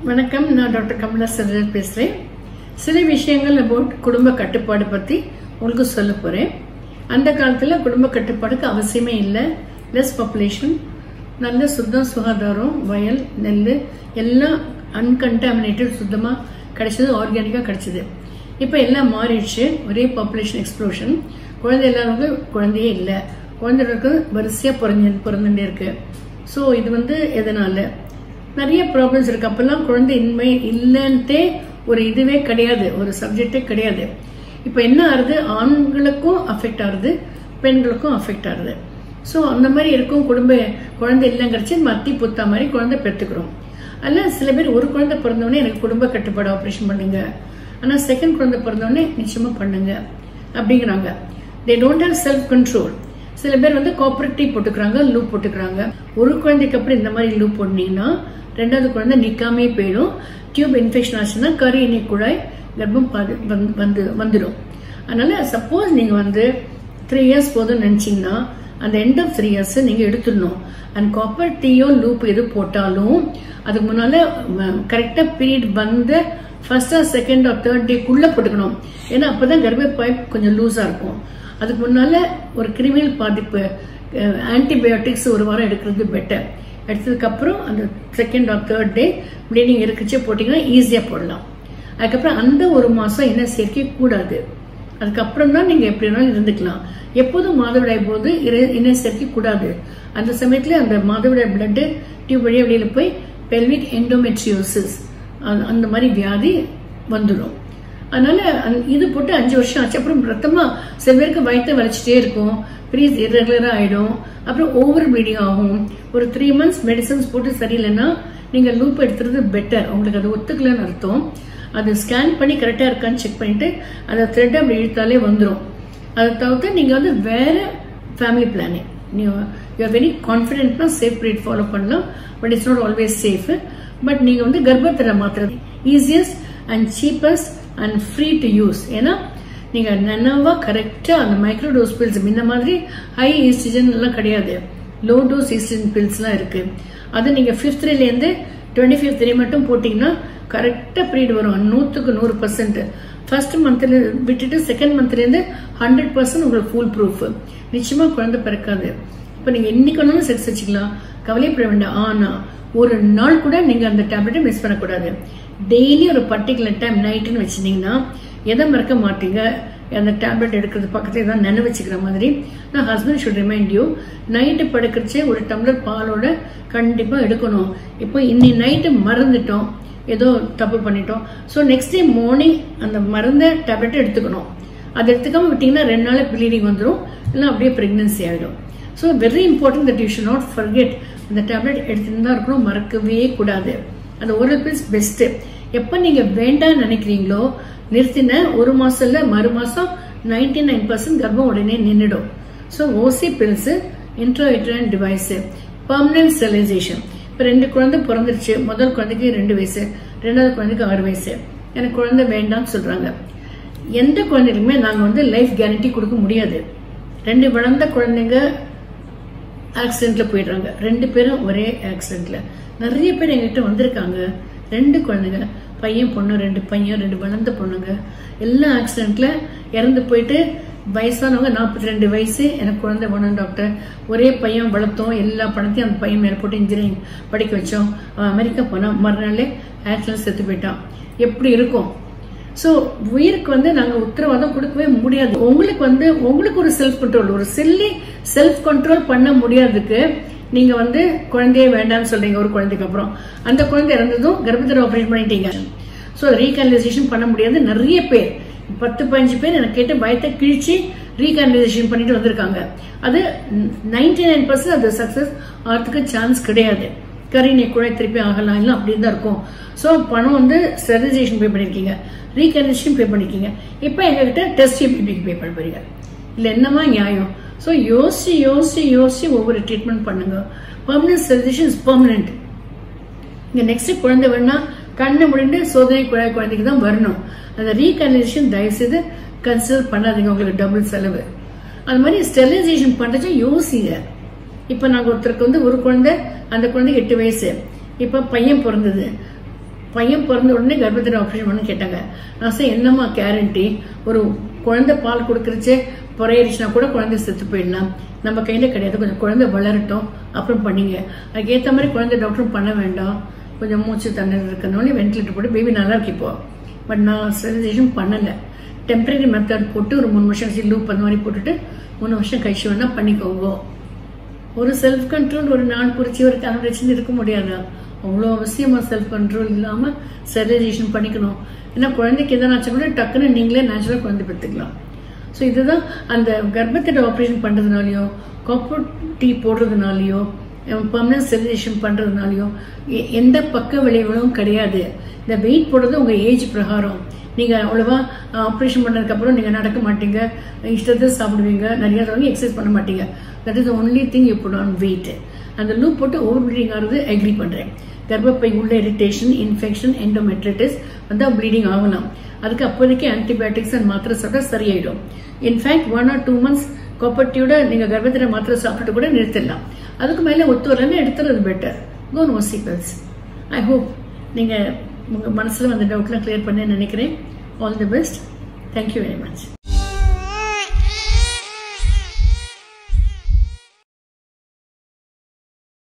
வணக்கம் நான் டாக்டர் கமலா செல்வன் பேசுகிறேன் சில விஷயங்கள் அபவுட் குடும்ப கட்டுப்பாடு பற்றி உங்களுக்கு சொல்ல போகிறேன் அந்த காலத்தில் குடும்ப கட்டுப்பாடுக்கு அவசியமே இல்லை லெஸ் பாப்புலேஷன் நல்ல சுத்தம் சுகாதாரம் வயல் நெல் எல்லாம் அன்கண்டாமினேட்டட் சுத்தமாக கிடைச்சது ஆர்கானிக்காக கிடைச்சது இப்போ எல்லாம் மாறிடுச்சு ஒரே பாப்புலேஷன் எக்ஸ்ப்ளோஷன் குழந்தை இல்லாதவங்க குழந்தையே இல்லை குழந்தைகளுக்கு வரிசையாக பிறந்து பிறந்துட்டே இருக்கு ஸோ இது வந்து எதனால நிறைய ப்ராப்ளம்ஸ் இருக்கு அப்பெல்லாம் குழந்தை இன்மை இல்லைன்ட்டே ஒரு இதுவே கிடையாது ஒரு சப்ஜெக்டே கிடையாது இப்போ என்ன ஆகுது ஆண்களுக்கும் அஃபெக்ட் ஆகுது பெண்களுக்கும் அஃபெக்ட் ஆகுது ஸோ அந்த மாதிரி இருக்கும் குடும்ப குழந்தை இல்லைங்கிறச்சு மத்தி புத்தா மாதிரி குழந்தை பெற்றுக்கிறோம் அதில் சில பேர் ஒரு குழந்தை பிறந்தவொடனே எனக்கு குடும்ப கட்டுப்பாடு ஆப்ரேஷன் பண்ணுங்க ஆனால் செகண்ட் குழந்தை பிறந்தவொடனே நிச்சயமா பண்ணுங்க அப்படிங்கிறாங்க they don't have self control சில பேர் வந்து கோஆபரேட்டிவ் போட்டுக்கிறாங்க லூப் போட்டுக்கிறாங்க ஒரு குழந்தைக்கு அப்புறம் இந்த மாதிரி லூப் போட்டீங்கன்னா ரெண்டாவது குழந்தை நிக்காமே போயிடும் டியூப் இன்ஃபெக்ஷன் ஆச்சுன்னா கரு இணை குழாய் கர்ப்பம் பாது- வந்து- வந்து வந்துடும் அதனால சப்போஸ் நீங்க வந்து த்ரீ இயர்ஸ் போதும்னு நினைச்சீங்கன்னா அந்த எண்ட் ஆஃப் த்ரீ இயர்ஸ் நீங்க எடுத்துடணும் அண்ட் காப்பர் டீயோ லூப் எது போட்டாலும் அதுக்கு முன்னால கரெக்டா பீரியட் வந்து first or second or third டேக்குள்ள போட்டுக்கணும் ஏன்னா அப்பதான் கர்ப்பப்பை கொஞ்சம் லூஸா இருக்கும் அதுக்கு முன்னால ஒரு கிருமியல் பாதிப்பு ஆன்டிபயோட்டிக்ஸ் ஒரு வாரம் எடுக்கிறது பெட்டர் எடுத்ததுக்கு அப்புறம் அந்த second or third day bleeding இருக்குச்சே போட்டீங்கன்னா ஈஸியா போடலாம் அதுக்கப்புறம் அந்த ஒரு மாசம் என்ன சேர்க்கை கூடாது அதுக்கப்புறம் தான் நீங்க எப்படி வேணாலும் இருந்துக்கலாம் எப்போதும் மாதவிடாய் போது இர- இணை சேர்க்கை கூடாது அந்த சமயத்துல அந்த மாதவிடாய் பிளட் டியூப் வழியா வெளியில போய் பெல்விக் எண்டோமெட்ரியோசிஸ் அந்த மாதிரி வியாதி வந்துடும் அதனால அந்த- இது போட்டு அஞ்சு வருஷம் ஆச்சு அப்புறம் ரத்தமா சில பேருக்கு வயிற்று வலிச்சுட்டே இருக்கும் ப்ரீஸ் இரெகுலரா ஆயிடும் அப்புறம் ஓவர் ப்ளீடிங் ஆகும் ஒரு த்ரீ மந்த்ஸ் மெடிசன்ஸ் போட்டு சரியில்லைன்னா நீங்க லூப் எடுத்துறது பெட்டர் உங்களுக்கு அது ஒத்துக்கலன்னு அர்த்தம் அது ஸ்கேன் பண்ணி கரெக்டா இருக்கான்னு செக் பண்ணிட்டு அந்த த்ரெட் அப்படி இழுத்தாலே வந்துடும் அதை தவிர்த்து நீங்க வந்து வேற family planning you are very கான்ஃபிடென்ட்னா சேஃப் பீரியட் ஃபாலோ பண்ணலாம் but it's not always safe but நீங்க வந்து கர்ப்பத்தில் மாத்துறது easiest and cheapest and free to use ஏன்னா நீங்க நனவா கரெக்டா அந்த மைக்ரோ டோஸ் பில்ஸ் இந்த மாதிரி ஹை ஈஸ்டிஜன் எல்லாம் கிடையாது லோ டோஸ் ஈஸ்டிஜன் பில்ஸ் எல்லாம் இருக்கு அது நீங்க ஃபிஃப்த்ல இருந்து டுவெண்ட்டி ஃபிஃப்த் மட்டும் போட்டீங்கன்னா கரெக்டா பீரியட் வரும் நூத்துக்கு நூறு பர்சன்ட் ஃபர்ஸ்ட் மந்த்ல விட்டுட்டு செகண்ட் மந்த்ல இருந்து ஹண்ட்ரட் பர்சன்ட் உங்களுக்கு ஃபுல் ப்ரூஃப் நிச்சயமா குழந்தை பிறக்காது இப்ப நீங்க இன்னைக்கு வேணாலும் செக்ஸ் வச்சுக்கலாம் கவலைப்பட வேண்டாம் ஆனா ஒரு நாள் கூட நீங்க அந்த டேப்லெட்டை மிஸ் பண்ணக்கூடாது டெய்லி ஒரு பர்டிகுலர் டைம் நைட்டுன்னு வச்சிருந்தீங்கன்னா எதை மறக்க மாட்டீங்க அந்த டேப்லெட் எடுக்கிறது பக்கத்துல தான் நினைவு வச்சுக்கிற மாதிரி நான் husband should remind you night படுக்கிறச்சே ஒரு டம்ளர் பாலோட கண்டிப்பா எடுக்கணும் இப்போ இன்னி நைட்டு மறந்துட்டோம் ஏதோ தப்பு பண்ணிட்டோம் ஸோ நெக்ஸ்ட் டே மார்னிங் அந்த மருந்த டேப்லெட் எடுத்துக்கணும் அது எடுத்துக்காம விட்டீங்கன்னா ரெண்டு நாள் ப்ளீடிங் வந்துடும் இல்லை அப்படியே பிரெக்னன்சி ஆகிடும் so very important that you should not forget அந்த டேப்லெட் எடுத்துட்டு தான் இருக்கணும் மறக்கவே கூடாது அந்த ஒரு பில்ஸ் பெஸ்ட் எப்ப நீங்க வேண்டாம்னு நினைக்கிறீங்களோ நிறுத்தின ஒரு மாசம் இல்ல மறு மாசம் நைன்டி நைன் பர்சன்ட் கர்ப்பம் உடனே நின்றுடும் so OC pills intrauterine device permanent sterilisation இப்போ ரெண்டு குழந்தை பிறந்துருச்சு முதல் குழந்தைக்கு ரெண்டு வயசு ரெண்டாவது குழந்தைக்கு ஆறு வயசு எனக்கு குழந்தை வேண்டாம்னு சொல்றாங்க எந்த குழந்தைகளுமே நாங்க வந்து லைஃப் கேரண்டி கொடுக்க முடியாது ரெண்டு வளர்ந்த குழந்தைங்க ஆக்சிடென்ட்ல போயிடுறாங்க ரெண்டு பேரும் ஒரே ஆக்சிடென்ட்ல நிறைய பேர் எங்கிட்ட வந்திருக்காங்க ரெண்டு குழந்தைங்க பையன் பொண்ணு ரெண்டு பையன் ரெண்டு வளர்ந்த பொண்ணுங்க எல்லா ஆக்சிடென்ட்ல இறந்து போயிட்டு வயசானவங்க நாற்பத்தி ரெண்டு வயசு எனக்கு குழந்தை வேணும் டாக்டர் ஒரே பையன் வளர்த்தோம் எல்லா பணத்தையும் அந்த பையன் மேல போட்டு இன்ஜினியரிங் படிக்க வச்சோம் அவன் அமெரிக்கா போனான் மறுநாளே ஆக்சிடென்ட் செத்து போயிட்டான் எப்படி இருக்கும் சோ உயிருக்கு வந்து நாங்க உத்தரவாதம் கொடுக்கவே முடியாது உங்களுக்கு வந்து உங்களுக்கு ஒரு செல்ஃப் கண்ட்ரோல் ஒரு சில்லி செல்ஃப் கண்ட்ரோல் பண்ண முடியாததுக்கு நீங்க வந்து குழந்தையே வேண்டாம்னு சொல்றீங்க ஒரு குழந்தைக்கு அப்புறம் அந்த குழந்தை இறந்ததும் கர்ப்பத்தில் ஆபரேட் பண்ணிட்டீங்க சோ ரீகானலைசேஷன் பண்ண முடியாது நிறைய பேர் பத்து பதினஞ்சு பேர் எனக்கு கேட்டு பயத்தை கிழிச்சு ரீகானலைசேஷன் பண்ணிட்டு வந்திருக்காங்க அது நைன்டி நைன் பர்சன்ட் அது சக்சஸ் ஆகிறதுக்கு சான்ஸ் கிடையாது கரீனை குழாய் திருப்பி ஆகலாம் இல்லை அப்படின்னு தான் இருக்கும் ஸோ பணம் வந்து ஸ்டெரிலைசேஷன் பே பண்ணிருக்கீங்க ரீகன்ஸ்ட்ரக்ஷன் பே பண்ணிருக்கீங்க இப்போ எங்ககிட்ட டெஸ்ட் பேபிக்கு பே பண்ண போறீங்க இல்லை என்னமா நியாயம் ஸோ யோசிச்சு யோசிச்சு யோசிச்சு ஒவ்வொரு ட்ரீட்மெண்ட் பண்ணுங்க பர்மனன்ட் ஸ்டெரிலைசேஷன் இஸ் பர்மனன்ட் இங்க நெக்ஸ்ட் குழந்தை வேணா கண்ணை முடிந்து சோதனை குழாய் குழந்தைக்கு தான் வரணும் அந்த ரீகன்லைசேஷன் தயவு செய்து கன்சிடர் பண்ணாதீங்க உங்களுக்கு டபுள் செலவு அது மாதிரி ஸ்டெரிலைசேஷன் பண்றச்ச யோசிங்க இப்ப நாங்க ஒருத்தருக்கு வந்து ஒரு குழந்தை அந்த குழந்தைக்கு எட்டு வயசு இப்ப பையன் பிறந்தது பையன் பிறந்த உடனே கர்ப்பத்தில் ஆப்ரேஷன் பண்ணு கேட்டாங்க நான் சார் என்னம்மா கேரண்டி ஒரு குழந்தை பால் கொடுக்கறச்சே புறையடிச்சுனா கூட குழந்தை செத்து போயிடலாம் நம்ம கையில கிடையாது கொஞ்சம் குழந்தை வளரட்டும் அப்புறம் பண்ணீங்க அதுக்கேற்ற மாதிரி குழந்தை டாக்டரும் பண்ண வேண்டாம் கொஞ்சம் மூச்சு தண்ணீர் இருக்கிறதுனால வென்டிலேட்டர் போட்டு பேபி நல்லா இருக்கு இப்போ பட் நான் ஸ்டெரிலைசேஷன் பண்ணலை டெம்பரரி மெத்தட் போட்டு ஒரு மூணு வருஷம் லூப் அந்த மாதிரி போட்டுட்டு மூணு வருஷம் கழிச்சு வேணா பண்ணிக்கோங்க ஒரு செல்ஃப் கண்ட்ரோல் ஒரு நாள் குறிச்சி ஒரு கன்வரேஷன் இருக்க முடியாது அவ்வளோ அவசியமா செல்ஃப் கண்ட்ரோல் இல்லாம ஸ்டெரிலைசேஷன் பண்ணிக்கணும் ஏன்னா குழந்தைக்கு எதனாச்சும் கூட டக்குன்னு நீங்களே நேச்சுரலாக குழந்தை பெற்றுக்கலாம் ஸோ இதுதான் அந்த கர்ப்பத்திட்ட ஆப்ரேஷன் பண்றதுனாலயோ காப்பர் டீ போடுறதுனாலயோ பர்மனன்ட் ஸ்டெரிலைசேஷன் பண்றதுனாலயோ எ- எந்த பக்க விளைவுகளும் கிடையாது இந்த வெயிட் போடுறது உங்க ஏஜ் பிரகாரம் நீங்க அவ்வளவா ஆப்ரேஷன் பண்ணதுக்கு அப்புறம் நீங்க நடக்க மாட்டீங்க இஷ்டத்தை சாப்பிடுவீங்க நிறைய தடவை எக்ஸசைஸ் பண்ண மாட்டீங்க that is only thing you put on weight அந்த லூப் போட்டு ஓவர் ப்ளீடிங் ஆகிறது அக்ரி பண்றேன் கர்ப்பப்பை உள்ள இரிட்டேஷன் இன்ஃபெக்ஷன் எண்டோமெட்ரிட்டிஸ் வந்தா ப்ளீடிங் ஆகலாம் அதுக்கு அப்போதைக்கு ஆன்டிபயோட்டிக்ஸ் அண்ட் மாத்திரை சாப்பிட்டா சரியாயிடும் in fact one or two months கொப்பட்டியோட நீங்க கர்ப்பத்தில மாத்திரை சாப்பிட்டு கூட நிறுத்திடலாம் அதுக்கு மேல ஒத்து வரலன்னு எடுத்துறது better go no sequels I hope நீங்க உங்க மனசுல வந்த டவுட்லாம் கிளியர் பண்ணேன்னு நினைக்கிறேன் all the best thank you very much